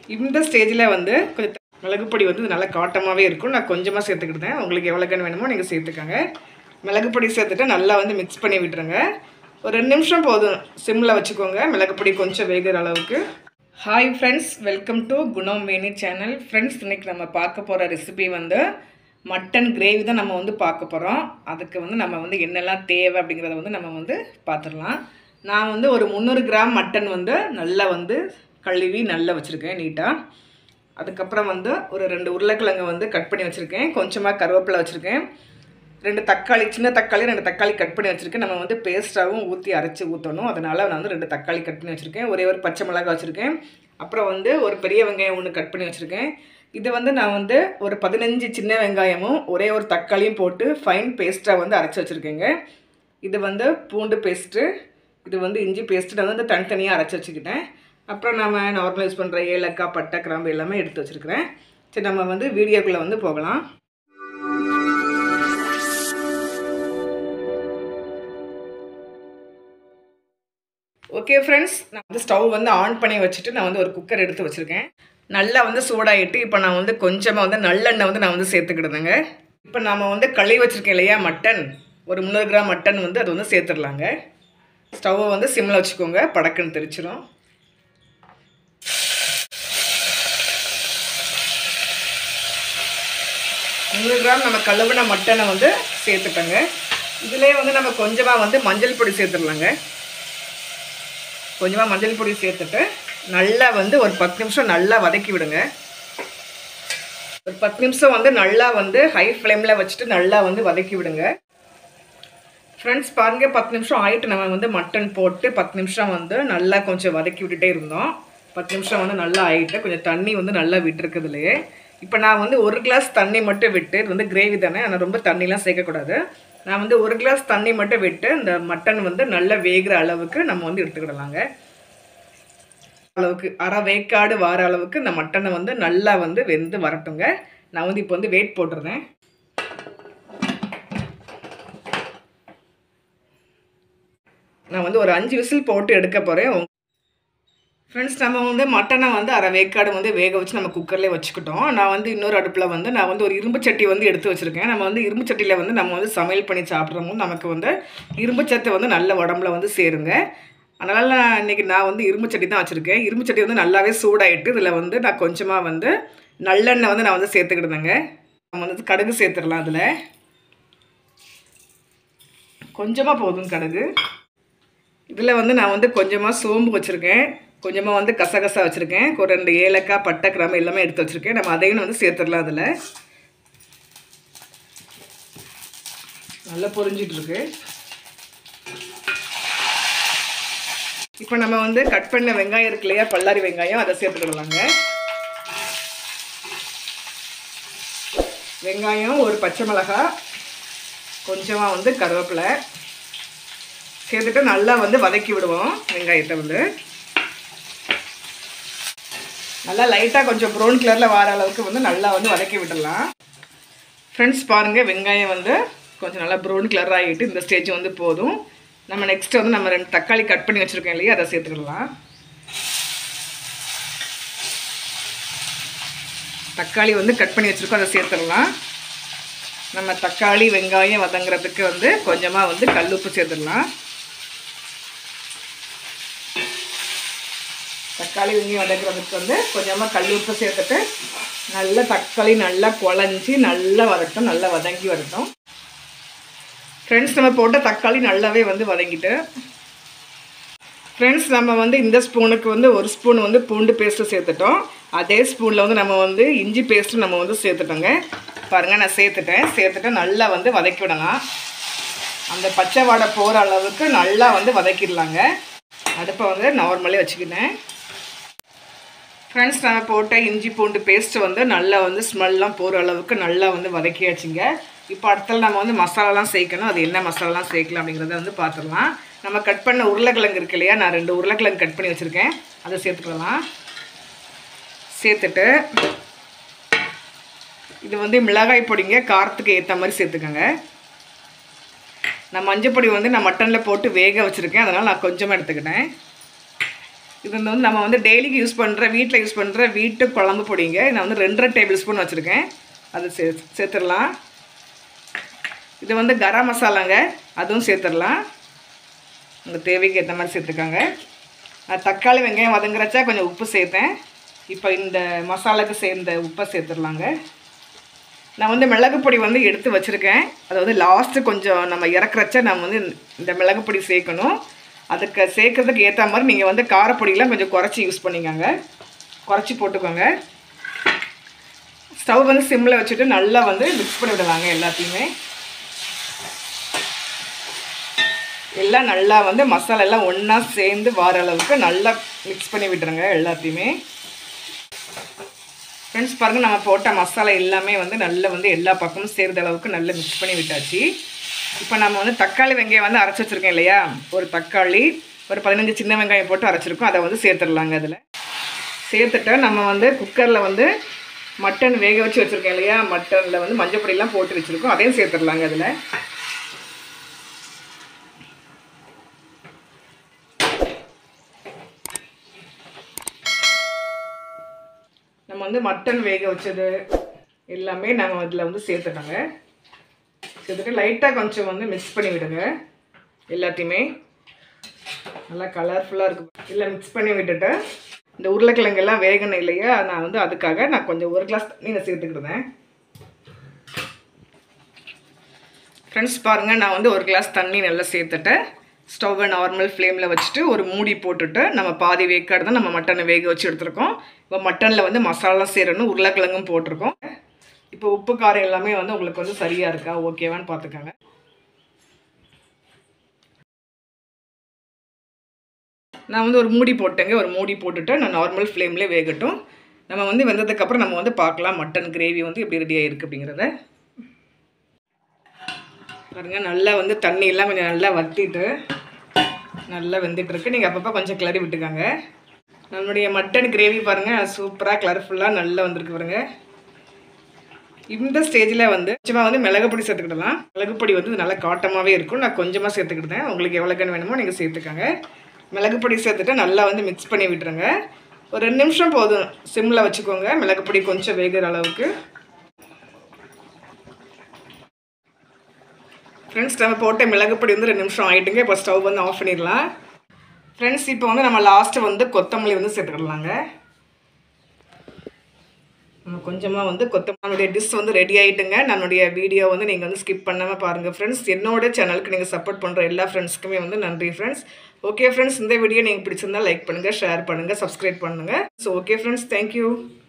இந்த ஸ்டேஜில் வந்து கொஞ்சம் மிளகுப்பொடி வந்து நல்லா காட்டமாகவே இருக்கும் நான் கொஞ்சமாக சேர்த்துக்கிட்டேன் உங்களுக்கு எவ்வளோ கண் வேணுமோ நீங்கள் சேர்த்துக்கோங்க மிளகுப்பொடி சேர்த்துட்டு நல்லா வந்து மிக்ஸ் பண்ணி விட்டுருங்க ஒரு ரெண்டு நிமிஷம் போதும் சிம்மில் வச்சுக்கோங்க மிளகுப்பொடி கொஞ்சம் வேகிற அளவுக்கு ஹாய் ஃப்ரெண்ட்ஸ் வெல்கம் டு குணம் மேனி சேனல் ஃப்ரெண்ட்ஸ் இன்னைக்கு நம்ம பார்க்க போகிற ரெசிபி வந்து மட்டன் கிரேவி தான் நம்ம வந்து பார்க்க போகிறோம் அதுக்கு வந்து நம்ம வந்து என்னெல்லாம் தேவை அப்படிங்கிறத வந்து நம்ம வந்து பார்த்துடலாம் நான் வந்து ஒரு முந்நூறு கிராம் மட்டன் வந்து நல்லா வந்து கழுவி நல்லா வச்சுருக்கேன் நீட்டாக அதுக்கப்புறம் வந்து ஒரு ரெண்டு உருளைக்கிழங்கு வந்து கட் பண்ணி வச்சுருக்கேன் கொஞ்சமாக கருவேப்பிலை வச்சுருக்கேன் ரெண்டு தக்காளி சின்ன தக்காளி ரெண்டு தக்காளி கட் பண்ணி வச்சுருக்கேன் நம்ம வந்து பேஸ்ட்டாகவும் ஊற்றி அரைச்சி ஊற்றணும் அதனால் நான் வந்து ரெண்டு தக்காளி கட் பண்ணி வச்சுருக்கேன் ஒரே ஒரு பச்சை மிளகாய் வச்சுருக்கேன் அப்புறம் வந்து ஒரு பெரிய வெங்காயம் ஒன்று கட் பண்ணி வச்சுருக்கேன் இது வந்து நான் வந்து ஒரு பதினஞ்சு சின்ன வெங்காயமும் ஒரே ஒரு தக்காளியும் போட்டு ஃபைன் பேஸ்ட்டாக வந்து அரைச்சி வச்சுருக்கேங்க இது வந்து பூண்டு பேஸ்ட்டு இது வந்து இஞ்சி பேஸ்ட்டு நான் வந்து தனித்தனியாக அரைச்சி வச்சுக்கிட்டேன் அப்புறம் நம்ம நார்மல் யூஸ் பண்ணுற ஏலக்காய் பட்டை கிராம்பு எல்லாமே எடுத்து வச்சுருக்கிறேன் சரி நம்ம வந்து வீடியோக்குள்ளே வந்து போகலாம் ஓகே ஃப்ரெண்ட்ஸ் நான் வந்து ஸ்டவ் வந்து ஆன் பண்ணி வச்சுட்டு நான் வந்து ஒரு குக்கர் எடுத்து வச்சுருக்கேன் நல்லா வந்து சூடாகிட்டு இப்போ நான் வந்து கொஞ்சமாக வந்து நல்லெண்ணெய் வந்து நான் வந்து சேர்த்துக்கிடுதேங்க இப்போ நாம் வந்து கழுவி வச்சுருக்கேன் இல்லையா மட்டன் ஒரு முந்நூறு கிராம் மட்டன் வந்து அது வந்து சேர்த்துடலாங்க ஸ்டவ்வை வந்து சிம்மில் வச்சுக்கோங்க படக்குன்னு தெரிச்சிரும் முந்நூறு கிராம் நம்ம கழுவின மட்டனை வந்து சேர்த்துட்டோங்க இதிலே வந்து நம்ம கொஞ்சமாக வந்து மஞ்சள் பொடி சேர்த்துடலாங்க கொஞ்சமாக மஞ்சள் பொடி சேர்த்துட்டு நல்லா வந்து ஒரு பத்து நிமிஷம் நல்லா வதக்கி விடுங்க ஒரு பத்து நிமிஷம் வந்து நல்லா வந்து ஹை ஃப்ளேமில் வச்சுட்டு நல்லா வந்து வதக்கி விடுங்க ஃப்ரெண்ட்ஸ் பாருங்கள் பத்து நிமிஷம் ஆகிட்டு நம்ம வந்து மட்டன் போட்டு பத்து நிமிஷம் வந்து நல்லா கொஞ்சம் வதக்கி விட்டுட்டே இருந்தோம் பத்து நிமிஷம் வந்து நல்லா ஆகிட்டு கொஞ்சம் தண்ணி வந்து நல்லா விட்டுருக்குதுலையே இப்போ நான் வந்து ஒரு கிளாஸ் தண்ணி மட்டும் விட்டு இது வந்து கிரேவி தானே ஆனால் ரொம்ப தண்ணிலாம் சேர்க்கக்கூடாது நான் வந்து ஒரு கிளாஸ் தண்ணி மட்டும் விட்டு இந்த மட்டன் வந்து நல்லா வேகிற அளவுக்கு நம்ம வந்து எடுத்துக்கிடலாங்க அளவுக்கு அரை வேக்காடு வார அளவுக்கு இந்த மட்டனை வந்து நல்லா வந்து வெந்து வரட்டுங்க நான் வந்து இப்போ வந்து வெயிட் போட்டுருந்தேன் நான் வந்து ஒரு அஞ்சு விசில் போட்டு எடுக்க போகிறேன் ஃப்ரெண்ட்ஸ் நம்ம வந்து மட்டனை வந்து அரை வேக்காடு வந்து வேக வச்சு நம்ம குக்கர்லேயே வச்சுக்கிட்டோம் நான் வந்து இன்னொரு அடுப்பில் வந்து நான் வந்து ஒரு இரும்பு சட்டி வந்து எடுத்து வச்சுருக்கேன் நம்ம வந்து இரும்பு சட்டியில் வந்து நம்ம வந்து சமையல் பண்ணி சாப்பிட்றோம் நமக்கு வந்து இரும்பு சத்து வந்து நல்ல உடம்புல வந்து சேருங்க அதனால் நான் இன்றைக்கி நான் வந்து இரும்பு சட்டி தான் வச்சுருக்கேன் இரும்பு சட்டி வந்து நல்லாவே சூடாயிட்டு இதில் வந்து நான் கொஞ்சமாக வந்து நல்லெண்ணெய் வந்து நான் வந்து சேர்த்துக்கிடுதேங்க நம்ம வந்து கடுகு சேர்த்துடலாம் அதில் கொஞ்சமாக போதும் கடுகு இதில் வந்து நான் வந்து கொஞ்சமாக சோம்பு வச்சுருக்கேன் கொஞ்சமாக வந்து கசகசா வச்சுருக்கேன் ஒரு ரெண்டு ஏலக்காய் பட்டை கிராம்பு எல்லாமே எடுத்து வச்சுருக்கேன் நம்ம அதையும் வந்து சேர்த்துடலாம் அதில் நல்லா பொரிஞ்சிட்ருக்கு இப்போ நம்ம வந்து கட் பண்ண வெங்காயம் இருக்கு இல்லையா பல்லாரி வெங்காயம் அதை சேர்த்துக்கிடலாங்க வெங்காயம் ஒரு பச்சை மிளகாய் கொஞ்சமாக வந்து கருவேப்பிலை சேர்த்துட்டு நல்லா வந்து வதக்கி விடுவோம் வெங்காயத்தை வந்து நல்லா லைட்டாக கொஞ்சம் ப்ரௌன் கலரில் வர அளவுக்கு வந்து நல்லா வந்து வதக்கி விடலாம் ஃப்ரெண்ட்ஸ் பாருங்கள் வெங்காயம் வந்து கொஞ்சம் நல்லா ப்ரௌன் கலர் ஆகிட்டு இந்த ஸ்டேஜ் வந்து போதும் நம்ம நெக்ஸ்ட் வந்து நம்ம ரெண்டு தக்காளி கட் பண்ணி வச்சுருக்கோம் இல்லையா அதை சேர்த்துக்கலாம் தக்காளி வந்து கட் பண்ணி வச்சுருக்கோம் அதை சேர்த்துடலாம் நம்ம தக்காளி வெங்காயம் வதங்குறதுக்கு வந்து கொஞ்சமாக வந்து கல்லுப்பு சேர்த்துடலாம் தக்காளி வெங்காயம் வதக்குறதுக்கு வந்து கொஞ்சமாக கல் உப்பு சேர்த்துட்டு நல்லா தக்காளி நல்லா குழஞ்சி நல்லா வரட்டும் நல்லா வதங்கி வரட்டும் ஃப்ரெண்ட்ஸ் நம்ம போட்ட தக்காளி நல்லாவே வந்து வதங்கிட்டு ஃப்ரெண்ட்ஸ் நம்ம வந்து இந்த ஸ்பூனுக்கு வந்து ஒரு ஸ்பூன் வந்து பூண்டு பேஸ்ட்டு சேர்த்துட்டோம் அதே ஸ்பூனில் வந்து நம்ம வந்து இஞ்சி பேஸ்ட்டு நம்ம வந்து சேர்த்துட்டோங்க பாருங்கள் நான் சேர்த்துட்டேன் சேர்த்துட்டு நல்லா வந்து வதக்கி விடலாம் அந்த பச்சை வாடை போகிற அளவுக்கு நல்லா வந்து வதக்கிடலாங்க அடுப்பை வந்து நார்மலே வச்சுக்கிட்டேன் ஃப்ரெண்ட்ஸ் நான் போட்ட இஞ்சி பூண்டு பேஸ்ட்டு வந்து நல்லா வந்து ஸ்மெல்லாம் போகிற அளவுக்கு நல்லா வந்து வதக்கியாச்சுங்க இப்போ அடுத்தது நம்ம வந்து மசாலாலாம் சேர்க்கணும் அது என்ன மசாலாலாம் சேர்க்கலாம் அப்படிங்கிறத வந்து பார்த்துடலாம் நம்ம கட் பண்ண உருளைக்கிழங்கு இருக்கு இல்லையா நான் ரெண்டு உருளைக்கிழங்கு கட் பண்ணி வச்சுருக்கேன் அதை சேர்த்துக்கலாம் சேர்த்துட்டு இது வந்து மிளகாய் பொடிங்க காரத்துக்கு ஏற்ற மாதிரி சேர்த்துக்கோங்க நான் மஞ்சள் பொடி வந்து நான் மட்டனில் போட்டு வேக வச்சுருக்கேன் அதனால் நான் கொஞ்சமாக எடுத்துக்கிட்டேன் இது வந்து நம்ம வந்து டெய்லிக்கு யூஸ் பண்ணுற வீட்டில் யூஸ் பண்ணுற வீட்டு குழம்பு பொடிங்க நான் வந்து ரெண்டரை டேபிள் ஸ்பூன் வச்சுருக்கேன் அது சே சேர்த்துடலாம் இது வந்து கரம் மசாலாங்க அதுவும் சேர்த்துடலாம் உங்கள் தேவைக்கு ஏற்ற மாதிரி சேர்த்துக்காங்க நான் தக்காளி வெங்காயம் வதங்குறச்சா கொஞ்சம் உப்பு சேர்த்தேன் இப்போ இந்த மசாலாவுக்கு சேர்ந்த உப்பை சேர்த்துடலாங்க நான் வந்து மிளகு பொடி வந்து எடுத்து வச்சுருக்கேன் அதை வந்து லாஸ்ட்டு கொஞ்சம் நம்ம இறக்குறச்ச நம்ம வந்து இந்த மிளகு பொடி சேர்க்கணும் அதுக்கு சேர்க்கறதுக்கு ஏற்ற மாதிரி நீங்கள் வந்து காரப்பொடியெலாம் கொஞ்சம் குறைச்சி யூஸ் பண்ணிக்கோங்க குறைச்சி போட்டுக்கோங்க ஸ்டவ் வந்து சிம்மில் வச்சுட்டு நல்லா வந்து மிக்ஸ் பண்ணி விடலாங்க எல்லாத்தையுமே எல்லாம் நல்லா வந்து மசாலா எல்லாம் ஒன்றா சேர்ந்து வர அளவுக்கு நல்லா மிக்ஸ் பண்ணி விட்டுருங்க எல்லாத்தையுமே ஃப்ரெண்ட்ஸ் பாருங்கள் நம்ம போட்ட மசாலா எல்லாமே வந்து நல்லா வந்து எல்லா பக்கமும் சேர்ந்த அளவுக்கு நல்லா மிக்ஸ் பண்ணி விட்டாச்சு இப்போ நம்ம வந்து தக்காளி வெங்காயம் வந்து அரைச்சி வச்சுருக்கேன் இல்லையா ஒரு தக்காளி ஒரு பதினஞ்சு சின்ன வெங்காயம் போட்டு அரைச்சிருக்கோம் அதை வந்து சேர்த்துடலாங்க அதில் சேர்த்துட்டு நம்ம வந்து குக்கரில் வந்து மட்டன் வேக வச்சு வச்சுருக்கேன் இல்லையா மட்டனில் வந்து மஞ்சள் பொடியெல்லாம் போட்டு வச்சுருக்கோம் அதையும் சேர்த்துடலாங்க அதில் நம்ம வந்து மட்டன் வேக வச்சது எல்லாமே நம்ம இதில் வந்து சேர்த்துட்டோங்க சேர்த்துட்டு லைட்டாக கொஞ்சம் வந்து மிக்ஸ் பண்ணி விடுங்க எல்லாத்தையுமே நல்லா கலர்ஃபுல்லாக இருக்கு இல்லை மிக்ஸ் பண்ணி விட்டுட்டு இந்த உருளைக்கிழங்கு எல்லாம் வேகணும் இல்லையா நான் வந்து அதுக்காக நான் கொஞ்சம் ஒரு கிளாஸ் தண்ணி நான் சேர்த்துக்கிட்டேன் ஃப்ரெண்ட்ஸ் பாருங்கள் நான் வந்து ஒரு கிளாஸ் தண்ணி நல்லா சேர்த்துட்டேன் ஸ்டவ்வை நார்மல் ஃப்ளேமில் வச்சுட்டு ஒரு மூடி போட்டுட்டு நம்ம பாதி வேக்காடு தான் நம்ம மட்டனை வேக வச்சு எடுத்துருக்கோம் இப்போ மட்டனில் வந்து மசாலா சேரணும் உருளைக்கிழங்கும் போட்டிருக்கோம் இப்போ உப்பு காரம் எல்லாமே வந்து உங்களுக்கு வந்து சரியாக இருக்கா ஓகேவான்னு பார்த்துக்கோங்க நான் வந்து ஒரு மூடி போட்டேங்க ஒரு மூடி போட்டுட்டு நான் நார்மல் ஃப்ளேம்லேயே வேகட்டும் நம்ம வந்து வெந்ததுக்கப்புறம் நம்ம வந்து பார்க்கலாம் மட்டன் கிரேவி வந்து எப்படி ரெடி ஆகிருக்கு அப்படிங்கிறத பாருங்கள் நல்லா வந்து தண்ணியெல்லாம் கொஞ்சம் நல்லா வற்றிட்டு நல்லா வெந்துட்டுருக்கு நீங்கள் அப்பப்போ கொஞ்சம் கிளறி விட்டுக்காங்க நம்மளுடைய மட்டன் கிரேவி பாருங்கள் சூப்பராக கலர்ஃபுல்லாக நல்லா வந்திருக்கு பாருங்க இந்த ஸ்டேஜில் வந்து கொஞ்சமாக வந்து மிளகுப்பொடி சேர்த்துக்கிடலாம் மிளகுப்பொடி வந்து நல்லா காட்டமாகவே இருக்கும் நான் கொஞ்சமாக சேர்த்துக்கிட்டேன் உங்களுக்கு எவ்வளோக்கன்னு வேணுமோ நீங்கள் சேர்த்துக்கோங்க மிளகுப்பொடி சேர்த்துட்டு நல்லா வந்து மிக்ஸ் பண்ணி விட்டுருங்க ஒரு ரெண்டு நிமிஷம் போதும் சிம்மில் வச்சுக்கோங்க மிளகுப்பொடி கொஞ்சம் வேகிற அளவுக்கு ஃப்ரெண்ட்ஸ் நம்ம போட்ட மிளகுப்பொடி வந்து ரெண்டு நிமிஷம் ஆகிட்டுங்க இப்போ ஸ்டவ் வந்து ஆஃப் பண்ணிடலாம் ஃப்ரெண்ட்ஸ் இப்போ வந்து நம்ம லாஸ்ட்டு வந்து கொத்தமல்லி வந்து சேர்த்துக்கிடலாங்க நம்ம கொஞ்சமாக வந்து கொத்தமல்லியுடைய டிஷ் வந்து ரெடி ஆகிட்டுங்க நம்மளுடைய வீடியோ வந்து நீங்கள் வந்து ஸ்கிப் பண்ணாமல் பாருங்கள் ஃப்ரெண்ட்ஸ் என்னோட சேனலுக்கு நீங்கள் சப்போர்ட் பண்ணுற எல்லா ஃப்ரெண்ட்ஸ்க்குமே வந்து நன்றி ஃப்ரெண்ட்ஸ் ஓகே ஃப்ரெண்ட்ஸ் இந்த வீடியோ நீங்கள் பிடிச்சிருந்தா லைக் பண்ணுங்கள் ஷேர் பண்ணுங்கள் சப்ஸ்கிரைப் பண்ணுங்கள் ஸோ ஓகே ஃப்ரெண்ட்ஸ் தேங்க்யூ